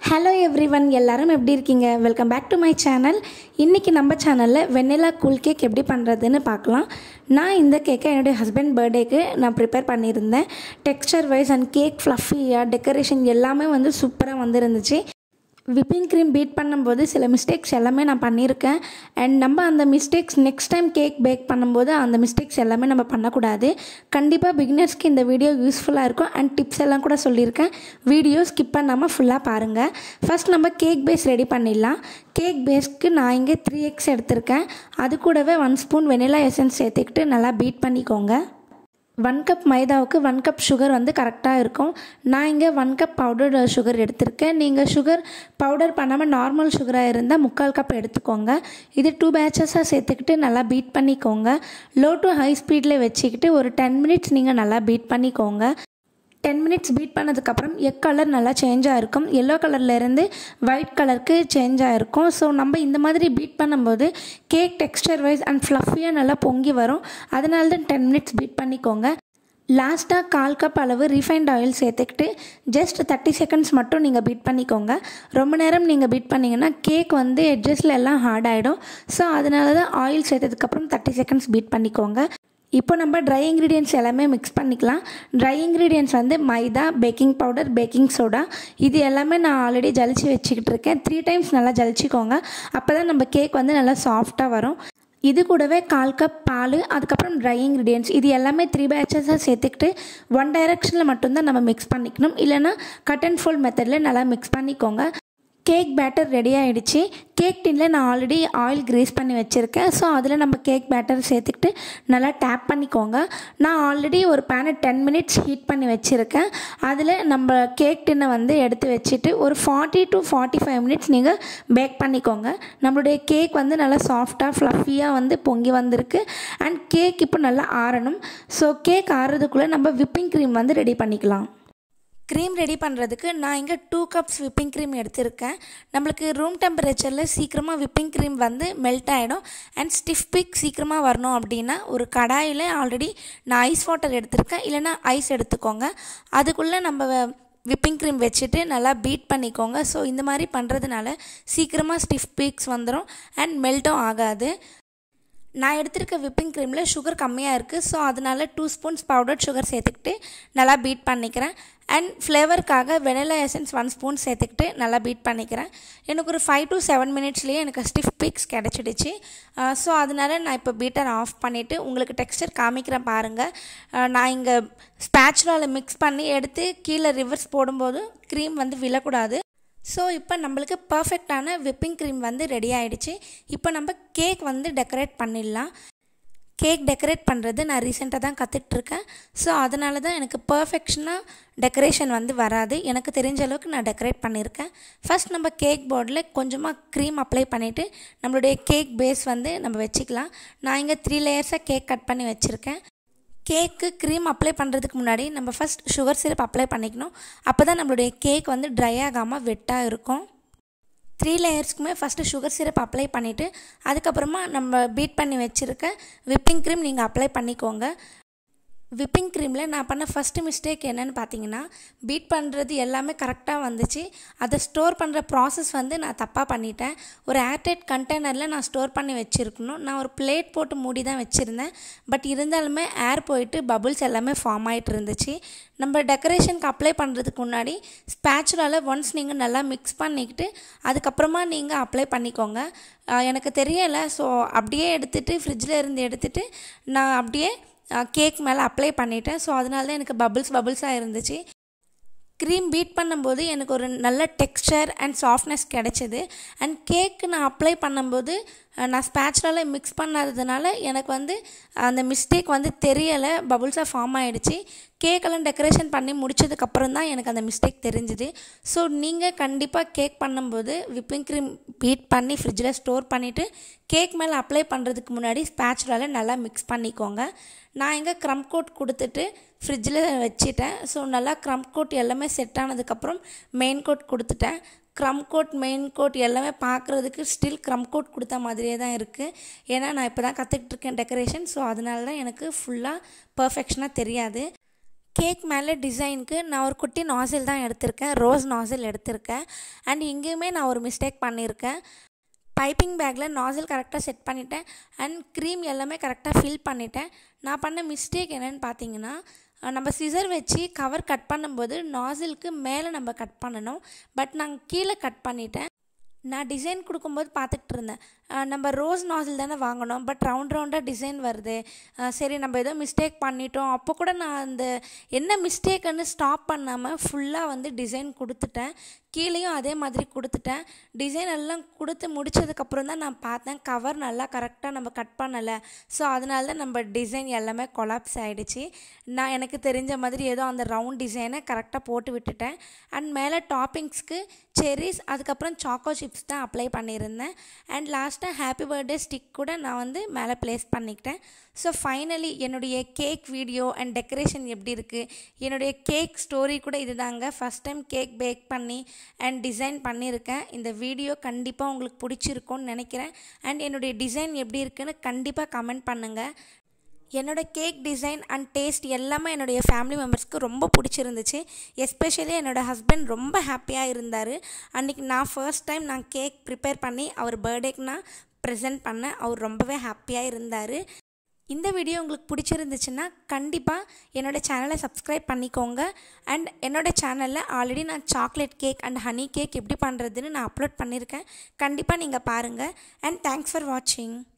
hello every one எல்லாரும் எப்படி இருக்கீங்க welcome back to my channel இன்றைக்கி நம்ம சேனலில் வெண்ணிலா கூல் கேக் எப்படி பண்ணுறதுன்னு பார்க்கலாம் நான் இந்த கேக்கை என்னுடைய ஹஸ்பண்ட் பர்த்டேக்கு நான் ப்ரிப்பேர் பண்ணியிருந்தேன் டெக்ஸ்டர் வைஸ் அண்ட் கேக் ஃப்ளஃபியாக டெக்கரேஷன் எல்லாமே வந்து சூப்பராக வந்துருந்துச்சு விப்பிங் க்ரீம் பீட் பண்ணும்போது சில மிஸ்டேக்ஸ் எல்லாமே நான் பண்ணியிருக்கேன் அண்ட் நம்ம அந்த mistakes next time cake bake பண்ணும்போது அந்த மிஸ்டேக்ஸ் எல்லாமே நம்ம பண்ணக்கூடாது கண்டிப்பாக பிகினர்ஸ்க்கு இந்த வீடியோ யூஸ்ஃபுல்லாக இருக்கும் அண்ட் டிப்ஸ் எல்லாம் கூட சொல்லியிருக்கேன் வீடியோ ஸ்கிப் பண்ணாமல் ஃபுல்லாக பாருங்கள் ஃபஸ்ட் நம்ம கேக் பேஸ் ரெடி பண்ணிடலாம் கேக் பேஸ்க்கு நான் இங்கே த்ரீ எக்ஸ் எடுத்திருக்கேன் அது கூடவே ஒன் ஸ்பூன் வெனிலா எசன்ஸ் சேர்த்துக்கிட்டு நல்லா பீட் பண்ணிக்கோங்க ஒன் கப் மைதாவுக்கு ஒன் கப் சுகர் வந்து கரெக்டாக இருக்கும் நான் இங்கே ஒன் கப் பவுடர் சுகர் எடுத்திருக்கேன் நீங்கள் சுகர் பவுடர் பண்ணாமல் நார்மல் சுகராக இருந்தால் முக்கால் கப் எடுத்துக்கோங்க இது டூ பேட்சஸாக சேர்த்துக்கிட்டு நல்லா பீட் பண்ணிக்கோங்க லோ டு ஹை ஸ்பீடில் வச்சுக்கிட்டு ஒரு டென் மினிட்ஸ் நீங்கள் நல்லா பீட் பண்ணிக்கோங்க டென் மினிட்ஸ் பீட் பண்ணதுக்கப்புறம் எக் கலர் நல்லா சேஞ்ச் ஆகிருக்கும் எல்லோ கலர்லேருந்து ஒயிட் கலருக்கு சேஞ்ச் ஆகிருக்கும் ஸோ நம்ம இந்த மாதிரி பீட் பண்ணும்போது கேக் டெக்ஸ்டர் வைஸ் அண்ட் ஃப்ளஃபியாக நல்லா பொங்கி வரும் அதனால தான் டென் மினிட்ஸ் பீட் பண்ணிக்கோங்க லாஸ்ட்டாக கால் கப் அளவு ரீஃபைண்ட் ஆயில் சேர்த்துக்கிட்டு ஜஸ்ட் தேர்ட்டி செகண்ட்ஸ் மட்டும் நீங்கள் பீட் பண்ணிக்கோங்க ரொம்ப நேரம் நீங்கள் பீட் பண்ணிங்கன்னா கேக் வந்து எட்ஜஸில் எல்லாம் ஹார்ட் ஆகிடும் ஸோ அதனால தான் ஆயில் சேர்த்ததுக்கப்புறம் தேர்ட்டி செகண்ட்ஸ் பீட் பண்ணிக்கோங்க இப்போ நம்ம ட்ரை இன்க்ரீடியன்ட்ஸ் எல்லாமே மிக்ஸ் பண்ணிக்கலாம் ட்ரை இன்க்ரீடியன்ட்ஸ் வந்து maida baking powder baking soda இது எல்லாமே நான் ஆல்ரெடி ஜலிச்சு வச்சுக்கிட்டு இருக்கேன் த்ரீ டைம்ஸ் நல்லா ஜலிச்சிக்கோங்க அப்போ தான் நம்ம கேக் வந்து நல்லா சாஃப்டாக வரும் இது கூடவே கால் கப் பால் அதுக்கப்புறம் ட்ரை இன்க்ரீடியன்ட்ஸ் இது எல்லாமே த்ரீ பேட்சஸாக சேர்த்துக்கிட்டு ஒன் டைரெக்ஷனில் மட்டும்தான் நம்ம மிக்ஸ் பண்ணிக்கணும் இல்லைனா கட் அண்ட் ஃபோல்ட் மெத்தடில் நல்லா மிக்ஸ் பண்ணிக்கோங்க கேக் பேட்டர் ரெடி ஆகிடுச்சு கேக் டின்னில் நான் ஆல்ரெடி ஆயில் க்ரீஸ் பண்ணி வச்சுருக்கேன் ஸோ அதில் நம்ம கேக் பேட்டர் சேர்த்துக்கிட்டு நல்லா டேப் பண்ணிக்கோங்க நான் ஆல்ரெடி ஒரு பேனை டென் மினிட்ஸ் ஹீட் பண்ணி வச்சுருக்கேன் அதில் நம்ம கேக் டின்னை வந்து எடுத்து வச்சுட்டு ஒரு forty to forty five minutes நீங்கள் பேக் பண்ணிக்கோங்க நம்மளுடைய கேக் வந்து நல்லா சாஃப்டாக ஃப்ளஃபியாக வந்து பொங்கி வந்திருக்கு அண்ட் கேக் இப்போ நல்லா ஆறணும் ஸோ கேக் ஆறுறதுக்குள்ளே நம்ம விப்பிங் க்ரீம் வந்து ரெடி பண்ணிக்கலாம் க்ரீம் ரெடி பண்ணுறதுக்கு நான் இங்கே டூ கப்ஸ் விப்பிங் க்ரீம் எடுத்திருக்கேன் நம்மளுக்கு ரூம் டெம்பரேச்சரில் சீக்கிரமாக விப்பிங் க்ரீம் வந்து மெல்ட் ஆகிடும் அண்ட் ஸ்டிஃப் பிக் சீக்கிரமாக வரணும் அப்படின்னா ஒரு கடாயில் ஆல்ரெடி நான் ஐஸ் வாட்டர் எடுத்திருக்கேன் இல்லைனா ஐஸ் எடுத்துக்கோங்க அதுக்குள்ளே நம்ம விப்பிங் க்ரீம் வச்சுட்டு நல்லா பீட் பண்ணிக்கோங்க ஸோ இந்த மாதிரி பண்ணுறதுனால சீக்கிரமாக ஸ்டிஃப் பீக்ஸ் வந்துடும் அண்ட் மெல்ட்டும் ஆகாது நான் எடுத்திருக்க விப்பிங் க்ரீமில் சுகர் கம்மியாக இருக்குது ஸோ அதனால் டூ ஸ்பூன்ஸ் பவுடர் சுகர் சேர்த்துக்கிட்டு நல்லா பீட் பண்ணிக்கிறேன் அண்ட் ஃப்ளேவருக்காக வெனிலா எசன்ஸ் ஒன் ஸ்பூன் சேர்த்துக்கிட்டு நல்லா பீட் பண்ணிக்கிறேன் எனக்கு ஒரு ஃபைவ் டு செவன் மினிட்ஸ்லேயே எனக்கு ஸ்டிஃப் பிக்ஸ் கிடச்சிடுச்சு ஸோ அதனால் நான் இப்போ பீட்டர் ஆஃப் பண்ணிவிட்டு உங்களுக்கு டெக்ஸ்டர் காமிக்கிறேன் பாருங்கள் நான் இங்கே ஸ்பேச்சுலாவில் மிக்ஸ் பண்ணி எடுத்து கீழே ரிவர்ஸ் போடும்போது க்ரீம் வந்து விழக்கூடாது ஸோ இப்போ நம்மளுக்கு பர்ஃபெக்டான விப்பிங் க்ரீம் வந்து ரெடி ஆகிடுச்சு இப்போ நம்ம கேக் வந்து டெக்கரேட் பண்ணிடலாம் கேக் டெக்கரேட் பண்ணுறது நான் ரீசெண்டாக தான் கற்றுட்ருக்கேன் ஸோ அதனால தான் எனக்கு பர்ஃபெக்ஷனாக டெக்கரேஷன் வந்து வராது எனக்கு தெரிஞ்ச அளவுக்கு நான் டெக்கரேட் பண்ணியிருக்கேன் ஃபஸ்ட் நம்ம கேக் போர்டில் கொஞ்சமாக க்ரீம் அப்ளை பண்ணிவிட்டு நம்மளுடைய கேக் பேஸ் வந்து நம்ம வச்சுக்கலாம் நான் இங்கே த்ரீ லேயர்ஸாக கேக் கட் பண்ணி வச்சுருக்கேன் கேக்கு க்ரீம் அப்ளை பண்ணுறதுக்கு முன்னாடி நம்ம ஃபஸ்ட் சுகர் சிரப் அப்ளை பண்ணிக்கணும் அப்போ தான் நம்மளுடைய கேக் வந்து ட்ரை ஆகாமல் வெட்டாக இருக்கும் த்ரீ லேயர்ஸ்க்குமே ஃபஸ்ட்டு சுகர் சிரப் அப்ளை பண்ணிவிட்டு அதுக்கப்புறமா நம்ம பீட் பண்ணி வச்சுருக்க விப்பிங் க்ரீம் நீங்கள் அப்ளை பண்ணிக்கோங்க விப்பிங் க்ரீமில் நான் பண்ண ஃபஸ்ட்டு மிஸ்டேக் என்னென்னு பார்த்தீங்கன்னா பீட் பண்ணுறது எல்லாமே கரெக்டாக வந்துச்சு அதை ஸ்டோர் பண்ணுற ப்ராசஸ் வந்து நான் தப்பாக பண்ணிட்டேன் ஒரு ஏர்டைட் கண்டெய்னரில் நான் ஸ்டோர் பண்ணி வச்சுருக்கணும் நான் ஒரு பிளேட் போட்டு மூடி தான் வச்சுருந்தேன் பட் இருந்தாலுமே ஏர் போயிட்டு பபுள்ஸ் எல்லாமே ஃபார்ம் ஆகிட்டு இருந்துச்சு நம்ம டெக்கரேஷனுக்கு அப்ளை பண்ணுறதுக்கு முன்னாடி ஸ்பேச்சுலால் ஒன்ஸ் நீங்கள் நல்லா மிக்ஸ் பண்ணிக்கிட்டு அதுக்கப்புறமா நீங்கள் அப்ளை பண்ணிக்கோங்க எனக்கு தெரியலை ஸோ அப்படியே எடுத்துகிட்டு ஃப்ரிட்ஜில் இருந்து எடுத்துகிட்டு நான் அப்படியே கேக் மேலே அப்ளை பண்ணிட்டேன் ஸோ அதனால தான் எனக்கு பபுள்ஸ் பபுள்ஸாக இருந்துச்சு க்ரீம் பீட் பண்ணும்போது எனக்கு ஒரு நல்ல டெக்ஸ்டர் அண்ட் சாஃப்ட்னஸ் கிடச்சிது அண்ட் கேக்கு நான் அப்ளை பண்ணும்போது நான் ஸ்பேச்சுலால மிக்ஸ் பண்ணாததுனால எனக்கு வந்து அந்த மிஸ்டேக் வந்து தெரியலை பபுள்ஸாக ஃபார்ம் ஆகிடுச்சு கேக்கெல்லாம் டெக்கரேஷன் பண்ணி முடிச்சதுக்கப்புறம் தான் எனக்கு அந்த மிஸ்டேக் தெரிஞ்சுது ஸோ நீங்கள் கண்டிப்பாக கேக் பண்ணும்போது விப்பிங் க்ரீம் பீட் பண்ணி ஃப்ரிட்ஜில் ஸ்டோர் பண்ணிவிட்டு கேக் மேலே அப்ளை பண்ணுறதுக்கு முன்னாடி ஸ்பேச்சுலால நல்லா மிக்ஸ் பண்ணிக்கோங்க நான் இங்கே க்ரம் கோட் கொடுத்துட்டு ஃப்ரிட்ஜில் வச்சுட்டேன் ஸோ நல்லா க்ரம் கோட் எல்லாமே செட் ஆனதுக்கப்புறம் மெயின் கோட் கொடுத்துட்டேன் க்ரம் கோட் மெயின் கோட் எல்லாமே பார்க்குறதுக்கு ஸ்டில் க்ரம் கோட் கொடுத்த மாதிரியே தான் இருக்குது ஏன்னா நான் இப்போ தான் கற்றுக்கிட்டு இருக்கேன் டெக்கரேஷன் ஸோ அதனால தான் எனக்கு ஃபுல்லாக பர்ஃபெக்ஷனாக தெரியாது கேக் மேலே டிசைனுக்கு நான் ஒரு குட்டி நாசில் தான் எடுத்திருக்கேன் ரோஸ் நாசில் எடுத்திருக்கேன் அண்ட் இங்கேயுமே நான் ஒரு மிஸ்டேக் பண்ணியிருக்கேன் பைப்பிங் பேக்கில் நாசில் கரெக்டாக செட் பண்ணிட்டேன் அண்ட் க்ரீம் எல்லாமே கரெக்டாக ஃபில் பண்ணிட்டேன் நான் பண்ண மிஸ்டேக் என்னென்னு பார்த்தீங்கன்னா நம்ம சிசர் வச்சு கவர் கட் பண்ணும்போது நாசிலுக்கு மேலே நம்ம கட் பண்ணணும் பட் நான் கீழே கட் பண்ணிட்டேன் நான் டிசைன் கொடுக்கும்போது பார்த்துட்டு இருந்தேன் நம்ம ரோஸ் நாசில் தானே வாங்கினோம் பட் ரவுண்ட் ரவுண்டாக டிசைன் வருது சரி நம்ம ஏதோ மிஸ்டேக் பண்ணிட்டோம் அப்போ கூட நான் அந்த என்ன மிஸ்டேக்குன்னு ஸ்டாப் பண்ணாமல் ஃபுல்லாக வந்து டிசைன் கொடுத்துட்டேன் கீழேயும் அதே மாதிரி கொடுத்துட்டேன் டிசைன் எல்லாம் கொடுத்து முடித்ததுக்கப்புறம் தான் நான் பார்த்தேன் கவர் நல்லா கரெக்டாக நம்ம கட் பண்ணலை ஸோ அதனால தான் நம்ம டிசைன் எல்லாமே கொலாப்ஸ் ஆகிடுச்சு நான் எனக்கு தெரிஞ்ச மாதிரி ஏதோ அந்த ரவுண்ட் டிசைனை கரெக்டாக போட்டு விட்டுட்டேன் அண்ட் மேலே டாப்பிங்ஸ்க்கு செரிஸ் அதுக்கப்புறம் சாக்கோ சிப்ஸ் தான் அப்ளை பண்ணியிருந்தேன் அண்ட் லாஸ்ட்டாக ஹாப்பி பர்த்டே ஸ்டிக் கூட நான் வந்து மேலே ப்ளேஸ் பண்ணிக்கிட்டேன் ஸோ ஃபைனலி என்னுடைய கேக் வீடியோ அண்ட் டெக்கரேஷன் எப்படி இருக்குது என்னுடைய கேக் ஸ்டோரி கூட இதுதாங்க ஃபஸ்ட் டைம் கேக் பேக் பண்ணி அண்ட் டிசைன் பண்ணியிருக்கேன் இந்த வீடியோ கண்டிப்பாக உங்களுக்கு பிடிச்சிருக்கும்னு நினைக்கிறேன் அண்ட் என்னுடைய டிசைன் எப்படி இருக்குன்னு கண்டிப்பாக கமெண்ட் பண்ணுங்கள் என்னோடய கேக் டிசைன் அண்ட் டேஸ்ட் எல்லாமே என்னுடைய ஃபேமிலி மெம்பர்ஸ்க்கு ரொம்ப பிடிச்சிருந்துச்சு எஸ்பெஷலி என்னோடய ஹஸ்பண்ட் ரொம்ப ஹாப்பியாக இருந்தார் அன்றைக்கி நான் ஃபர்ஸ்ட் டைம் நான் கேக் ப்ரிப்பேர் பண்ணி அவர் பர்த்டேக்கு நான் ப்ரெசென்ட் பண்ணேன் அவர் ரொம்பவே ஹாப்பியாக இருந்தார் இந்த வீடியோ உங்களுக்கு பிடிச்சிருந்துச்சுன்னா கண்டிப்பாக என்னோடய சேனலை சப்ஸ்கிரைப் பண்ணிக்கோங்க அண்ட் என்னோடய சேனலில் ஆல்ரெடி நான் chocolate cake and honey cake எப்படி பண்ணுறதுன்னு நான் அப்லோட் பண்ணியிருக்கேன் கண்டிப்பாக நீங்கள் பாருங்கள் அண்ட் தேங்க்ஸ் ஃபார் வாட்சிங்